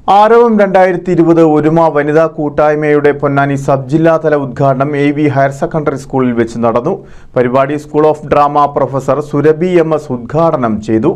ആരവം രണ്ടായിരത്തി ഇരുപത് ഒരുമ വനിതാ കൂട്ടായ്മയുടെ പൊന്നാനി സബ് ജില്ലാതല ഉദ്ഘാടനം എ വി ഹയർ സെക്കൻഡറി സ്കൂളിൽ വെച്ച് നടന്നു പരിപാടി school of drama professor Surabhi M S ഉദ്ഘാടനം ചെയ്തു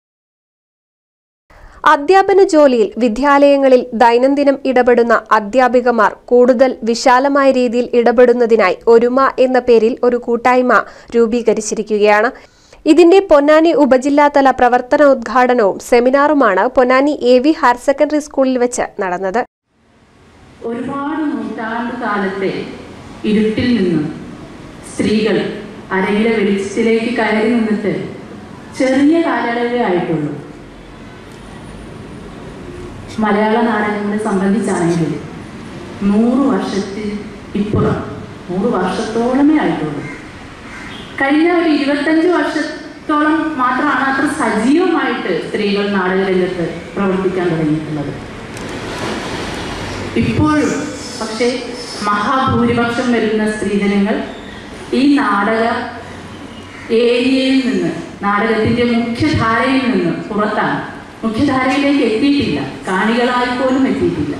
അധ്യാപന ജോലിയിൽ വിദ്യാലയങ്ങളിൽ ദൈനംദിനം ഇടപെടുന്ന അധ്യാപികമാർ കൂടുതൽ വിശാലമായ രീതിയിൽ ഇടപെടുന്നതിനായി ഒരുമ എന്ന പേരിൽ ഒരു കൂട്ടായ്മ രൂപീകരിച്ചിരിക്കുകയാണ് ഇതിന്റെ പൊന്നാനി ഉപജില്ലാതല പ്രവർത്തനോദ്ഘാടനവും സെമിനാറുമാണ് Ponnani A V higher secondary സ്കൂളിൽ വെച്ച് നടന്നത് ഒരുപാട് നൂറ്റാണ്ട് കാലത്തെ ഇരുട്ടിൽ നിന്നും സ്ത്രീകൾ അരയിലെ വെളിച്ചത്തിലേക്ക് കയറി നിന്നിട്ട് ചെറിയ കാലയളവേ ആയിട്ടുള്ളൂ മലയാള നാടകങ്ങളെ സംബന്ധിച്ചാണെങ്കിൽ നൂറ് വർഷത്തിൽ ഇപ്പുറം നൂറ് വർഷത്തോളമേ ആയിട്ടുള്ളൂ കഴിഞ്ഞ ഒരു ഇരുപത്തഞ്ച് വർഷത്തോളം മാത്രമാണ് അത്ര സജീവമായിട്ട് സ്ത്രീകൾ നാടകരംഗത്ത് പ്രവർത്തിക്കാൻ തുടങ്ങിയിട്ടുള്ളത് ഇപ്പോഴും പക്ഷേ മഹാഭൂരിപക്ഷം വരുന്ന സ്ത്രീജനങ്ങൾ ഈ നാടക ഏരിയയിൽ നിന്ന് നാടകത്തിന്റെ മുഖ്യധാരയിൽ നിന്ന് പുറത്താണ് മുഖ്യധാരയിലേക്ക് എത്തിയിട്ടില്ല കാണികളായി പോലും എത്തിയിട്ടില്ല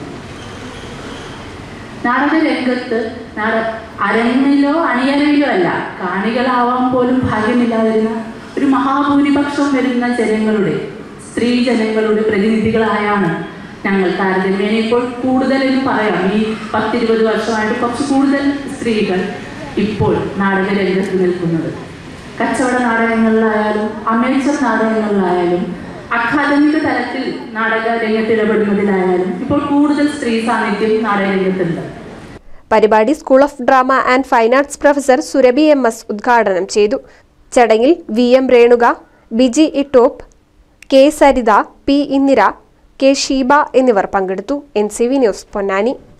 നാടക രംഗത്ത് നാട അരങ്ങിലോ അണിയറയിലോ അല്ല കാണികളാവാൻ പോലും ഭാഗ്യമില്ലാതിരുന്ന ഒരു മഹാഭൂരിപക്ഷം വരുന്ന ജനങ്ങളുടെ സ്ത്രീ ജനങ്ങളുടെ പ്രതിനിധികളായാണ് ഞങ്ങൾ താരതമ്യേന ഇപ്പോൾ കൂടുതലെന്ന് പറയാം ഈ പത്തിരുപത് വർഷമായിട്ട് കുറച്ച് കൂടുതൽ സ്ത്രീകൾ ഇപ്പോൾ നാടക രംഗത്ത് നിൽക്കുന്നത് കച്ചവട നാടകങ്ങളിലായാലും അമേച്ചർ നാടകങ്ങളിലായാലും അക്കാദമിക തലത്തിൽ നാടക രംഗത്ത് ഇടപെടുന്നതിലായാലും ഇപ്പോൾ കൂടുതൽ സ്ത്രീ സാന്നിധ്യം നാടക രംഗത്തുണ്ട് പരിപാടി school of drama and fine arts professor Surabhi M S ഉദ്ഘാടനം ചെയ്തു ചടങ്ങിൽ V M Renuka Biji Ittop K Saritha P Indira K Sheeba എന്നിവർ പങ്കെടുത്തു N C V news Ponnani